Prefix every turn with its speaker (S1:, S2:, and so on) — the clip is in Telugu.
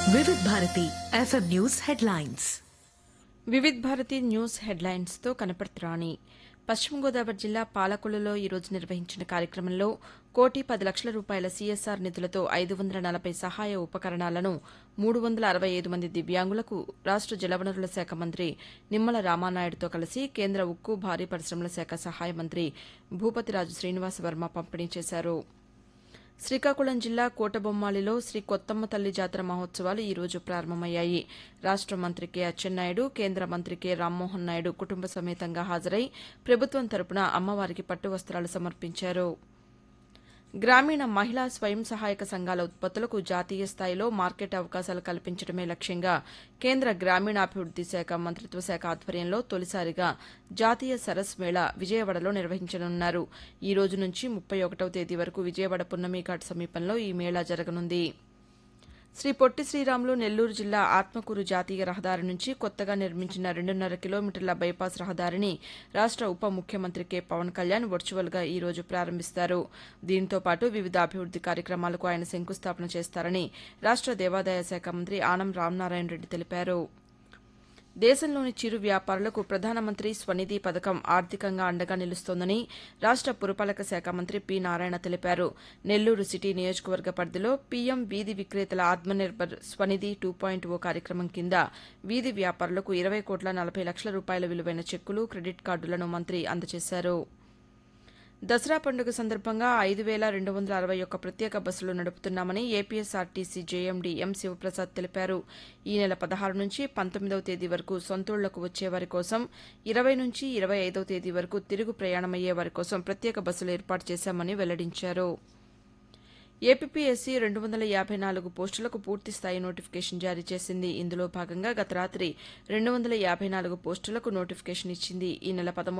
S1: వివిధ Bharati FM news headlines
S2: Vividh Bharati news హెడ్లైన్స్తో కనపడుతురాని పశ్చిమ గోదావరి జిల్లా పాలకొల్లులో ఈరోజు నిర్వహించిన కార్యక్రమంలో కోటి పది లక్షల రూపాయల సీఎస్ఆర్ నిధులతో ఐదు వందల నలభై సహాయ ఉపకరణాలను మూడు వందల అరవై ఐదు మంది దివ్యాంగులకు రాష్ట జలవనరుల శాఖ మంత్రి నిమ్మల రామానాయుడుతో కలిసి కేంద్ర ఉక్కు భారీ పరిశ్రమల శాఖ సహాయ మంత్రి భూపతిరాజు శ్రీనివాసవర్మ పంపిణీ చేశారు శ్రీకాకుళం జిల్లా కోటబొమ్మాలిలో శ్రీ కొత్తమ్మ తల్లి జాతర మహోత్సవాలు ఈ రోజు ప్రారంభమయ్యాయి రాష్ట మంత్రి కె అచ్చెన్నాయుడు కేంద్ర మంత్రి కె రామ్మోహన్ నాయుడు కుటుంబ సమేతంగా హాజరై ప్రభుత్వం తరపున అమ్మవారికి పట్టు వస్త్రాలు సమర్పించారు గ్రామీణ మహిళా స్వయం సహాయక సంఘాల ఉత్పత్తులకు జాతీయ స్థాయిలో మార్కెట్ అవకాశాలు కల్పించడమే లక్ష్యంగా కేంద్ర గ్రామీణాభివృద్ది శాఖ మంత్రిత్వ శాఖ ఆధ్వర్యంలో తొలిసారిగా జాతీయ సరస్ మేళా విజయవాడలో నిర్వహించనున్నారు ఈ రోజు నుంచి ముప్పై ఒకటవ తేదీ వరకు విజయవాడ పున్నమిఘాట్ సమీపంలో ఈ మేళా జరగనుంది శ్రీ పొట్టి శ్రీరాములు నెల్లూరు జిల్లా ఆత్మకూరు జాతీయ రహదారి నుంచి కొత్తగా నిర్మించిన రెండున్నర కిలోమీటర్ల బైపాస్ రహదారిని రాష్ట ఉప ముఖ్యమంత్రి కె పవన్ కళ్యాణ్ వర్చువల్గా ఈ రోజు ప్రారంభిస్తారు దీంతో పాటు వివిధ అభివృద్ది కార్యక్రమాలకు ఆయన శంకుస్థాపన చేస్తారని రాష్ట దేవాదాయ శాఖ మంత్రి ఆనం రామనారాయణ రెడ్డి తెలిపారు దేశంలోని చిరు వ్యాపారులకు ప్రధానమంత్రి స్వనిధి పథకం ఆర్థికంగా అండగా నిలుస్తోందని రాష్ట పురపాలక శాఖ మంత్రి పి నారాయణ తెలిపారు నెల్లూరు సిటీ నియోజకవర్గ పరిధిలో పీఎం వీధి విక్రేతల Atmanirbhar Svanidhi two point O కార్యక్రమం కింద వీధి వ్యాపారులకు ఇరవై కోట్ల నలభై లక్షల రూపాయల విలువైన చెక్కులు క్రెడిట్ కార్డులను మంత్రి అందజేశారు దసరా పండుగ సందర్భంగా ఐదు వేల రెండు వందల అరవై ఒక్క ప్రత్యేక బస్సులు నడుపుతున్నామని ఏపీఎస్ఆర్టీసీ జేఎండీ ఎం శివప్రసాద్ తెలిపారు ఈ నెల పదహారు నుంచి పంతొమ్మిదవ తేదీ వరకు సొంతూళ్లకు వచ్చే వారి కోసం ఇరవై నుంచి ఇరవై ఐదవ తేదీ వరకు తిరుగు ప్రయాణమయ్యే వారి కోసం ప్రత్యేక బస్సులు ఏర్పాటు చేశామని వెల్లడించారు ఏపీఎస్సీ రెండు వందల యాభై నాలుగు పోస్టులకు పూర్తి స్థాయి నోటిఫికేషన్ జారీ చేసింది ఇందులో భాగంగా గత రాత్రి రెండు వందల యాభై నాలుగు పోస్టులకు నోటిఫికేషన్ ఇచ్చింది ఈ నెల పదమూడు